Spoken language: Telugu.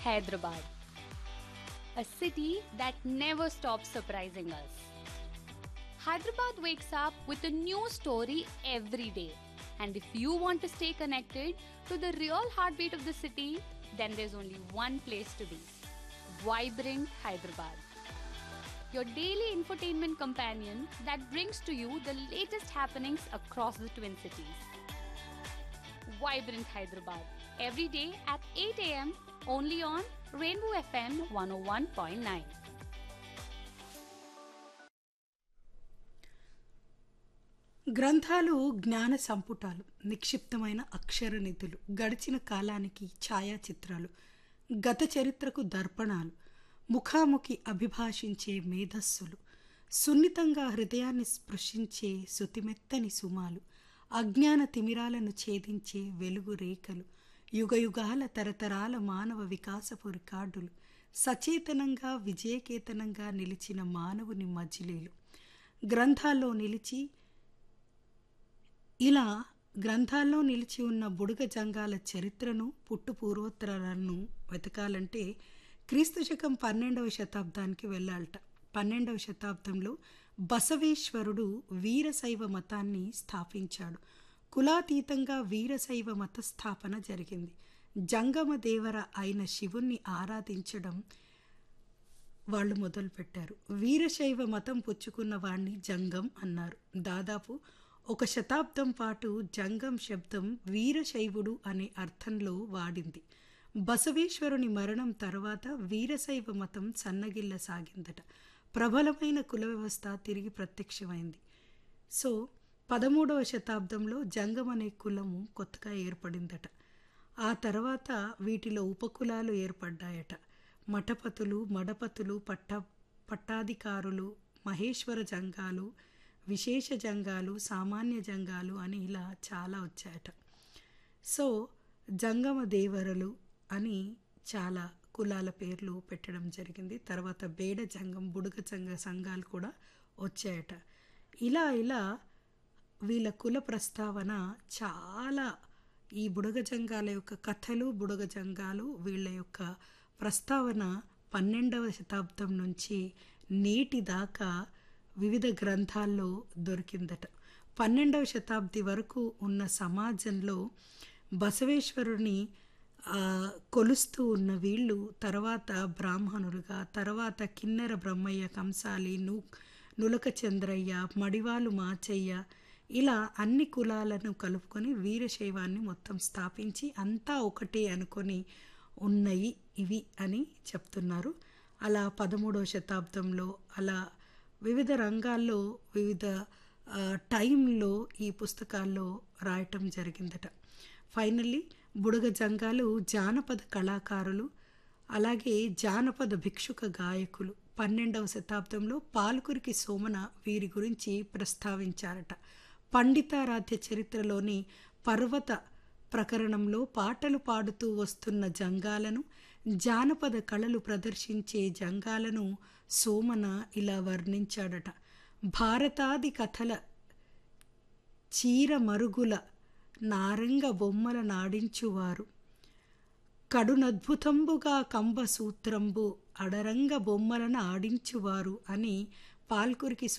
Hyderabad, a city that never stops surprising us. Hyderabad wakes up with a new story every day. And if you want to stay connected to the real heartbeat of the city, then there's only one place to be Vibrant Hyderabad. Your daily infotainment companion that brings to you the latest happenings across the Twin Cities. Vibrant Hyderabad, every day at 8 am, only on Rainbow FM 101.9. గ్రంథాలు జ్ఞాన సంపుటాలు నిక్షిప్తమైన అక్షర నిధులు గడిచిన కాలానికి ఛాయాచిత్రాలు గత చరిత్రకు దర్పణాలు ముఖాముఖి అభిభాషించే మేధస్సులు సున్నితంగా హృదయాన్ని స్పృశించే శుతిమెత్తని సుమాలు అజ్ఞాన తిమిరాలను ఛేదించే వెలుగు రేఖలు యుగయుగాల తరతరాల మానవ వికాసపు రికార్డులు సచేతనంగా విజయకేతనంగా నిలిచిన మానవుని మజిలీలు గ్రంథాల్లో నిలిచి ఇలా గ్రంథాల్లో నిలిచి ఉన్న బుడుగ జంగాల చరిత్రను పుట్టు పూర్వోత్తరాలను వెతకాలంటే క్రీస్తు శకం పన్నెండవ శతాబ్దానికి వెళ్ళాలట పన్నెండవ శతాబ్దంలో బసవేశ్వరుడు వీరశైవ మతాన్ని స్థాపించాడు కులాతీతంగా వీరశైవ మత స్థాపన జరిగింది జంగమ దేవర అయిన శివుణ్ణి ఆరాధించడం వాళ్ళు మొదలుపెట్టారు వీరశైవ మతం పుచ్చుకున్న వాణ్ణి జంగం అన్నారు దాదాపు ఒక శతాబ్దం పాటు జంగం శబ్దం వీరశైవుడు అనే అర్థంలో వాడింది బసవేశ్వరుని మరణం తర్వాత వీరశైవ మతం సన్నగిల్లసాగిందట ప్రబలమైన కుల వ్యవస్థ తిరిగి ప్రత్యక్షమైంది సో పదమూడవ శతాబ్దంలో జంగం అనే కులము కొత్తగా ఏర్పడిందట ఆ తర్వాత వీటిలో ఉపకులాలు ఏర్పడ్డాయట మఠపతులు మడపతులు పట్ట పట్టాధికారులు మహేశ్వర జంగాలు విశేష జంగాలు సామాన్య జంగాలు అని ఇలా చాలా వచ్చాయట సో జంగమ దేవరలు అని చాలా కులాల పేర్లు పెట్టడం జరిగింది తర్వాత బేడ జంగం బుడగ జంగ సంఘాలు కూడా వచ్చాయట ఇలా ఇలా వీళ్ళ కుల ప్రస్తావన చాలా ఈ బుడగ జంగాల యొక్క కథలు బుడగ జంగాలు వీళ్ళ యొక్క ప్రస్తావన పన్నెండవ శతాబ్దం నుంచి నేటి దాకా వివిధ గ్రంథాల్లో దొరికిందట పన్నెండవ శతాబ్ది వరకు ఉన్న సమాజంలో బసవేశ్వరుని కొలుస్తూ ఉన్న వీళ్ళు తర్వాత బ్రాహ్మణులుగా తర్వాత కిన్నెర బ్రహ్మయ్య కంసాలి ను నులక చంద్రయ్య మడివాలు మాచయ్య ఇలా అన్ని కులాలను కలుపుకొని వీరశైవాన్ని మొత్తం స్థాపించి అంతా ఒకటే అనుకొని ఉన్నాయి ఇవి అని చెప్తున్నారు అలా పదమూడవ శతాబ్దంలో అలా వివిధ రంగాల్లో వివిధ టైంలో ఈ పుస్తకాల్లో రాయటం జరిగిందట ఫైనల్లీ బుడగ జంగాలు జానపద కళాకారులు అలాగే జానపద భిక్షుక గాయకులు పన్నెండవ శతాబ్దంలో పాల్కురికి సోమన వీరి గురించి ప్రస్తావించారట పండితారాధ్య చరిత్రలోని పర్వత ప్రకరణంలో పాటలు పాడుతూ వస్తున్న జంగాలను జానపద కళలు ప్రదర్శించే జంగాలను సోమన ఇలా వర్ణించాడట భారతాది కథల చీర మరుగుల నారంగ బొమ్మల నాడించువారు కడునద్భుతంబుగా కంబ సూత్రంబు అడరంగ బొమ్మలను ఆడించువారు అని పాల్కురికి